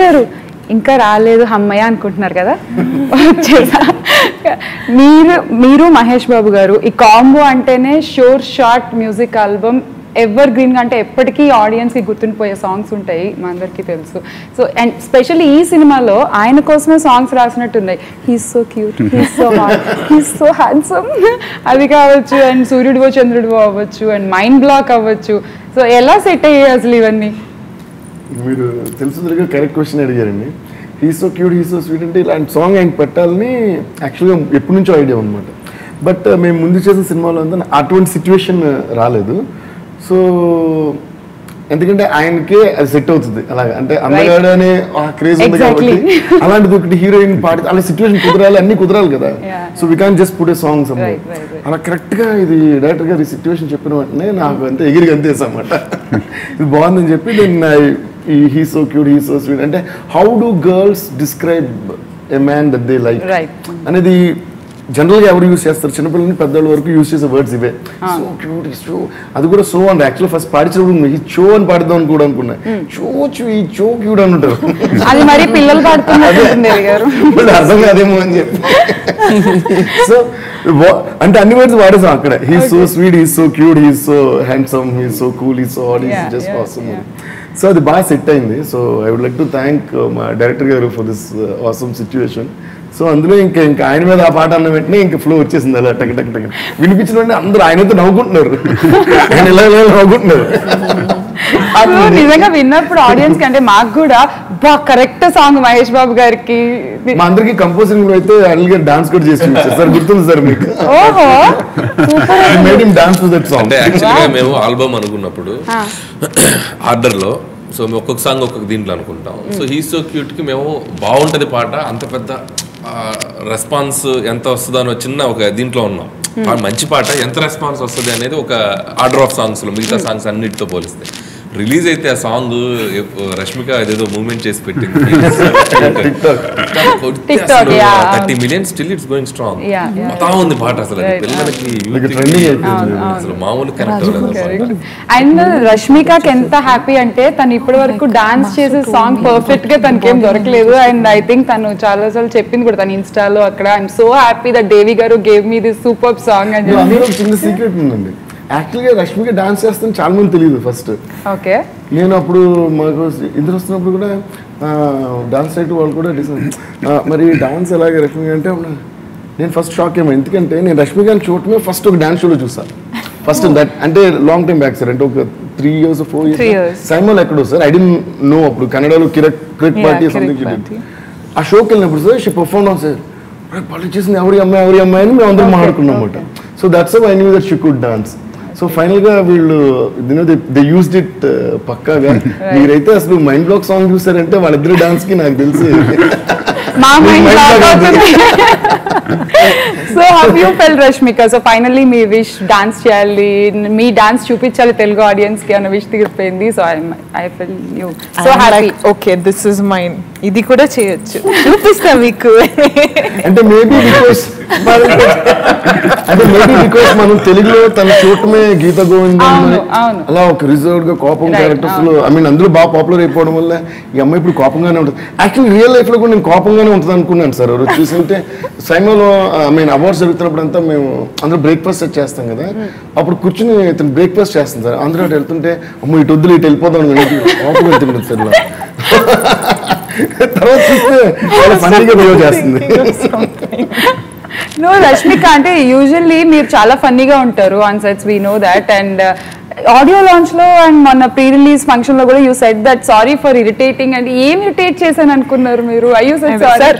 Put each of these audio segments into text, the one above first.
వచ్చారు ఇంకా రాలేదు అమ్మయ్య అనుకుంటున్నారు కదా వచ్చేసా మీరు మీరు మహేష్ బాబు గారు ఈ కాంబో అంటేనే sure shot music album evergreen అంటే ఎప్పటికీ ఆడియన్స్కి గుర్తుండిపోయే సాంగ్స్ ఉంటాయి మా అందరికీ తెలుసు సో అండ్ స్పెషల్లీ ఈ సినిమాలో ఆయన కోసమే సాంగ్స్ రాసినట్టున్నాయి he's so cute he's so hot he's so handsome అది కావచ్చు అండ్ సూర్యుడివో చంద్రుడివో అవ్వచ్చు అండ్ మైండ్ బ్లాక్ అవ్వచ్చు సో ఎలా సెట్ అయ్యాయి అసలు ఇవన్నీ మీరు తెలుసు కరెక్ట్ క్వశ్చన్ అడిగారండి he so cute he so sweet అంటే ఇలాంటి సాంగ్ ఆయన పెట్టాలని యాక్చువల్గా ఎప్పటి నుంచో ఐడియా అనమాట బట్ మేము ముందు చేసిన సినిమాలో అంతా అటువంటి సిచ్యువేషన్ రాలేదు సో ఎందుకంటే ఆయనకే అది సెట్ అవుతుంది అలాగా అంటే అందగాడు అనే క్రేజ్ ఉంది Exactly. కాబట్టి అలాంటిది ఒకటి హీరోయిన్ పాడి అలా సిచ్యువేషన్ కుదరాలి అన్ని కుదరాలి కదా Yeah, so we can just put a songs Right, right, right. అలా కరెక్ట్ గా ఇది డైరెక్టర్ గారు ఈ సిచ్యువేషన్ చెప్పిన వెంటనే నాకు అంతే ఎగిరి అంతేసన్నమాట ఇది బాగుందని చెప్పి నేను ఈ he so cute he so sweet అంటే how do girls describe a man that they like Right. అనేది జనరల్ గా ఎవరు యూస్ చేస్తారు చిన్నపిల్లలని పెద్దవాళ్ళ వరకు యూస్ చేసే వర్డ్స్ ఇవే సో క్యూట్ సో అది కూడా సో అండ్ యాక్చువల్ ఫస్ట్ పాడించినప్పుడు ఈ చో అని పాడుదాం అని కూడా అనుకున్నా చో చూ ఈ చో క్యూట్ అని ఉంటారు అది మరి పిల్లలు పాడుతున్నట్టుంది గారు మళ్ళీ అర్థం కాదేమో అని చెప్పి సో అంటే అన్ని వర్డ్స్ వాడేసాం అక్కడ he so sweet he so cute he so handsome he so cool he so hot he Yeah, just yeah, awesome yeah. So అది బాగా సెట్ అయింది so I would like to thank మా director గారు for this awesome situation so అందులో ఇంకా ఇంకా ఆయన మీద ఆ పాట అన్న వెంటనే ఇంకా ఫ్లో వచ్చేసింది అలా టక్ టక్ టక్ వినిపించిన వెంటనే అందరూ ఆయనతో నవ్వుకుంటున్నారు ఆయన ఇలా ఇలా నవ్వుకుంటున్నారు సో నిజంగా విన్నప్పుడు ఆడియన్స్ కంటే మాకు కూడా బా కరెక్ట్ సాంగ్ మహేష్ బాబు గారికి మా అందరికి కంపోజింగ్ అయితే అనిల్ గారు డాన్స్ కూడా చేసి చూపించారు సార్ గుర్తుంది సార్ మీకు ఓహో made him dance to that song అంటే యాక్చువల్గా మేము ఆల్బమ్ అనుకున్నప్పుడు ఆర్డర్లో సో మేము ఒక్కొక్క సాంగ్ ఒక్కొక్క దీంట్లో అనుకుంటాం సో హీ సో క్యూట్కి మేము బాగుంటుంది పాట అంత పెద్ద రెస్పాన్స్ ఎంత వస్తుందో అని చిన్న ఒక దీంట్లో ఉన్నాం ఆ మంచి పాట ఎంత రెస్పాన్స్ వస్తుంది అనేది ఒక ఆర్డర్ ఆఫ్ సాంగ్స్లో మిగతా సాంగ్స్ అన్నిటితో పోలిస్తే రిలీజ్ అయితే ఆ సాంగ్ రష్మిక ఏదేదో మూవ్మెంట్ చేసి పెట్టింది TikTok, yeah. Thirty million still it's going strong Yeah, yeah. మొత్తం ఉంది పాట అసలు అది Right. పిల్లలకి Like youth కి trending అయిపోయింది. అసలు మామూలు కనెక్ట్ అవ్వలేదు అండ్ రష్మికకి ఎంత హ్యాపీ అంటే తను ఇప్పటి వరకు డాన్స్ చేసే సాంగ్ పర్ఫెక్ట్ గా తనకేం దొరకలేదు అండ్ ఐ థింక్ తను చాలా సార్లు చెప్పింది కూడా తన ఇన్స్టాలో అక్కడ I'm so happy that Devi గారు gave me this super song అని చెప్పి అందులో ఒక చిన్న సీక్రెట్ ఉందండి యాక్చువల్గా రష్మిక డాన్స్ చేస్తాను చాలా మంది తెలియదు ఫస్ట్ ఓకే నేను అప్పుడు మాకు ఇద్దరు వస్తున్నప్పుడు కూడా డాన్స్ సైట్ వాళ్ళు కూడా డిసైడ్ మరి డాన్స్ ఎలాగే రష్మిక అంటే అప్పుడు నేను ఫస్ట్ షాక్ ఏమో ఎందుకంటే నేను రష్మికని చూడటమే ఫస్ట్ ఒక డాన్స్ షోలో చూసాను ఫస్ట్ దట్ అంటే లాంగ్ టైం బ్యాక్ సార్ అంటే ఒక three years four Three years years. సైమల్ ఎక్కడో సార్ ఐ డి నో అప్పుడు కన్నడలో Kirik Kirik Yeah, party Kirak something Party. ఆ షోకి వెళ్ళినప్పుడు sir she perform on sir పళ్ళు చేసింది ఎవరి అమ్మాయి ఎవరి అమ్మాయి అని మేము అందరం Okay, మాట్లాడుకున్నాం అనమాట so that's I knew that she could dance so final గా వీళ్ళు దే యూస్డ్ ఇట్ పక్కాగా మీరైతే అసలు మైండ్ బ్లాక్ సాంగ్ చూసారంటే వాళ్ళిద్దరు డాన్స్ కి నాకు తెలిసి మా మైండ్ Mind block అవుతుంది so how you feel Rashmika so finally మీ విష్ డాన్స్ చేయాలి మీ డాన్స్ చూపించాలి తెలుగు ఆడియన్స్ కి అన్న విష్ తీరిపోయింది so I I feel you so happy okay this is mine ఇది కూడా చేయొచ్చు చూపిస్తా మీకు అంటే మేబీ బికాస్ అంటే మేబీ బికాస్ మనం తెలుగులో తన చూడటమే గీత గోవిందం అవును, అవును. అలా ఒక రిజర్వ్డ్ గా కోపం Right, క్యారెక్టర్స్ లో ఐ మీన్ అందులో బాగా పాపులర్ అయిపోవడం వల్ల ఈ అమ్మాయి ఇప్పుడు కోపంగానే ఉంటుంది యాక్చువల్లీ రియల్ లైఫ్ లో కూడా నేను కోపంగానే ఉంటుంది అనుకున్నాను సార్ ఎవరు చూసింటే సైమలో ఐ మీన్ అవార్డ్స్ జరుగుతున్నప్పుడు అంతా మేము అందరూ బ్రేక్ఫాస్ట్ చేస్తాం కదా అప్పుడు కూర్చుని ఇతను బ్రేక్ఫాస్ట్ చేస్తాం సార్ అందరూ అటు వెళ్తుంటే అమ్మో ఇటు వద్దులు ఇటు వెళ్ళిపోదాం అని వెళ్ళి కోపం వెళ్తుంటుంది సార్ ఇలా. తర్వాత చూస్తే చాలా ఫన్నీగా బిహేవ్ చేస్తుంది నో రష్మిక అంటే యూజువల్లీ మీరు చాలా ఫన్నీగా ఉంటారు on sets we know that and audio launch లో అండ్ మొన్న ప్రీ రిలీజ్ ఫంక్షన్ లో కూడా you said that sorry for irritating and ఏం ఇరిటేట్ చేశాను అనుకున్నారు మీరు I you said sorry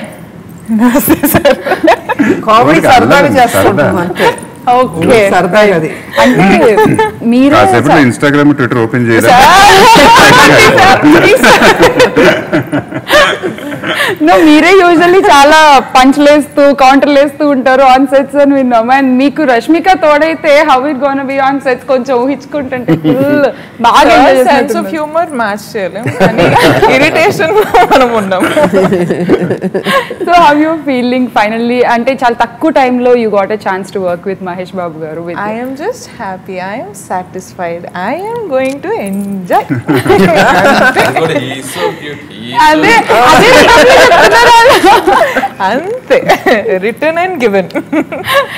comedy ఊరికే సరదాగా అల్లరి, చేస్తుంటాం సరదా. అంతే ఓకే సరదాగా అది అంటే మీరే కాసేపు ఇన్స్టాగ్రామ్ ట్విట్టర్ ఓపెన్ చేయరా నో యూనో మీరే యూజువల్లీ చాలా పంచ్లేస్తూ కౌంటర్లు వేస్తూ ఉంటారు ఆన్ సెట్స్ అని విన్నాం అండ్ మీకు రష్మిక తోడైతే how it gonna be on sets కొంచెం ఊహించుకుంటుంటే full బాగా enjoy సెన్స్ ఆఫ్ చేసినట్టున్నారు. హ్యూమర్ మ్యాచ్ చేయలేం కానీ ఇరిటేషన్ మనం ఉన్నాం so how you feeling finally అంటే చాలా తక్కువ టైంలో you got a chance to work with Mahesh Babu గారు with I am just happy. I am satisfied. I am going to enjoy. అది కూడా he's so cute, he's so అదే అదే చెప్తున్నారు వాళ్ళు. అంతే రిటర్న్ అండ్ గివెన్